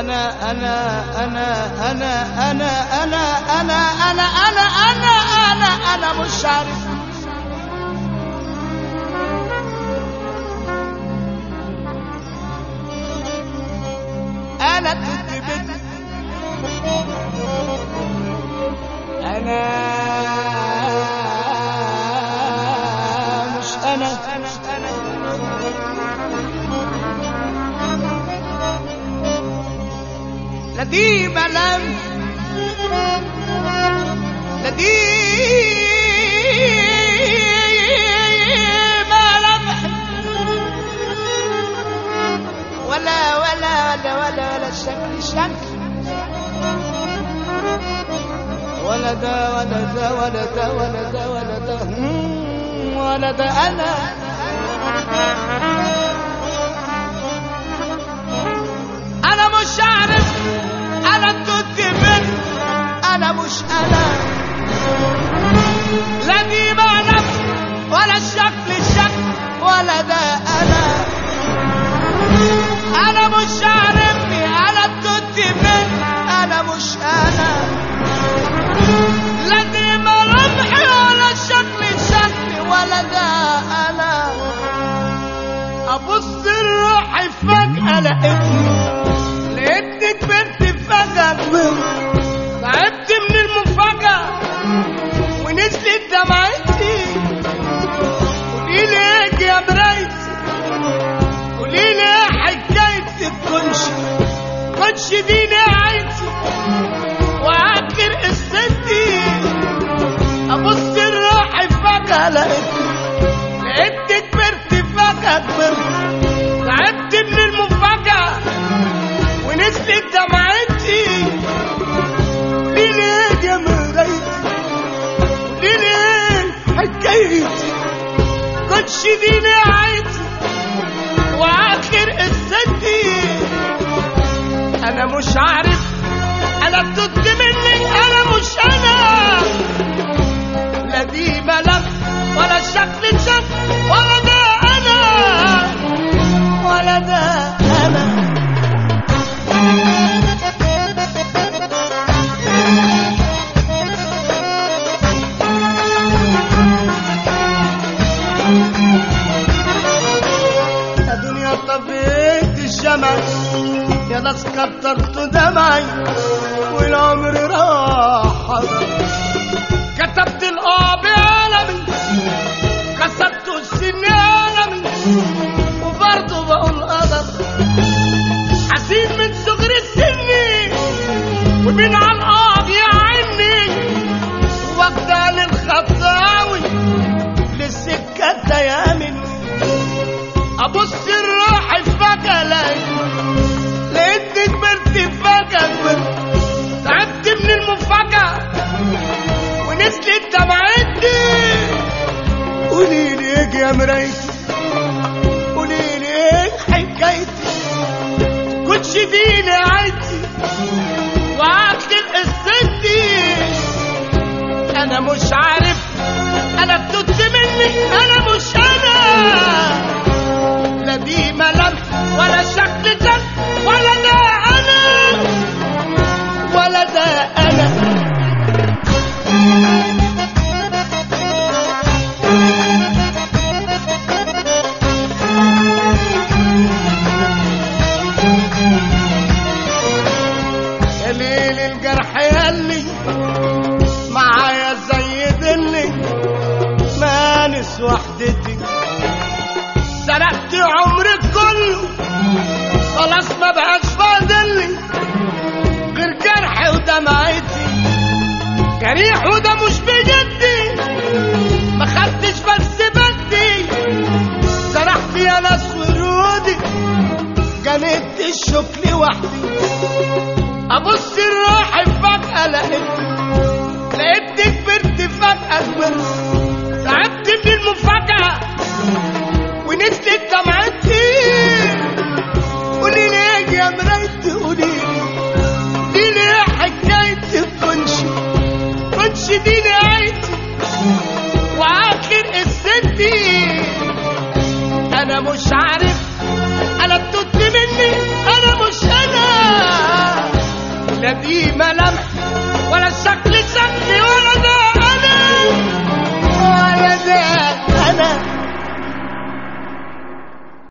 أنا أنا أنا أنا أنا أنا أنا أنا أنا أنا أنا أنا مش عارف أنا كنت بنت أنا مش أنا لا دي ملام لا دي ملامح ولا ولا ولا ولا ولا شكل شكل ولا ده ولا ده ولا ده ولا ده ولا ده مم، ولا ده انا انا مش عارف انا كنت من انا مش انا لا دي معنى ولا الشكل الشكل ولا ده انا انا مش عارفني انا كنت من انا مش انا لا دي ملامحي ولا الشكل شكلي ولا ده انا ابص لروحي فجأة لقيتني لقيتني كبرت فجأة كبرت تعبت من المفاجأة ونزلت دمعتي قولي لي ايه يا مرايتي قولي لي ايه حكايتي كنش كنش دي نهايتي واخر قصتي ابص لروحي فجأة لقيتني لقيتني كبرت فجأة كبرت تعبت من المفاجأة ونزلت دمعتي قولي لي ايه يا مرايتي قولي لي ايه حكايتي كنتش دي نهايتي واخر قصتي انا مش عارف انا بتد منك انا مش انا لا دي ملف ولا شكل شكل ولا ده انا ولا ده انا يا دنيا طفيت الشمس يا ناس كترت دمعي والعمر راح حضر كتبت الآه بعلمي كسبت السن علمي وبرضه بقول قدر حسين من صغر السن ومن على الآه يعني واخدة للخطاوي للسكة تيامن ابص الروح فجأة الاقي لقيتني كبرت فجأة كبرت تعبت من المفاجأة ونزلت دمعتي قولي لي ايه يا مرايتي قولي لي ايه حكايتي كنتش دي نهايتي واخر قصتي انا مش عارف انا بتد مني انا مش انا لا دي ملامح ولا شكل جد ولا ده انا ولا ده انا يا ليل الجرح ياللي معايا زي دلي مانس وحدتي سرقت عمري كله خلاص ما بقاش فاضلي غير جرحي ودمعتي جريح وده مش بجدي ما خدتش بس بدي سرحت يا ناس ورودي جنبت الشكل وحدي ابص لروحي فجأة لقيتني لقيتني كبرت فجأة كبرت تعبت من المفاجأة ونزلت دمعتي قولي لي ايه يا مرايتي قولي لي قولي لي ايه حكايتي كنش كنش دي نهايتي واخر قصتي انا مش عارف انا بتد مني انا مش انا لا دي ملامح ولا الشكل شكل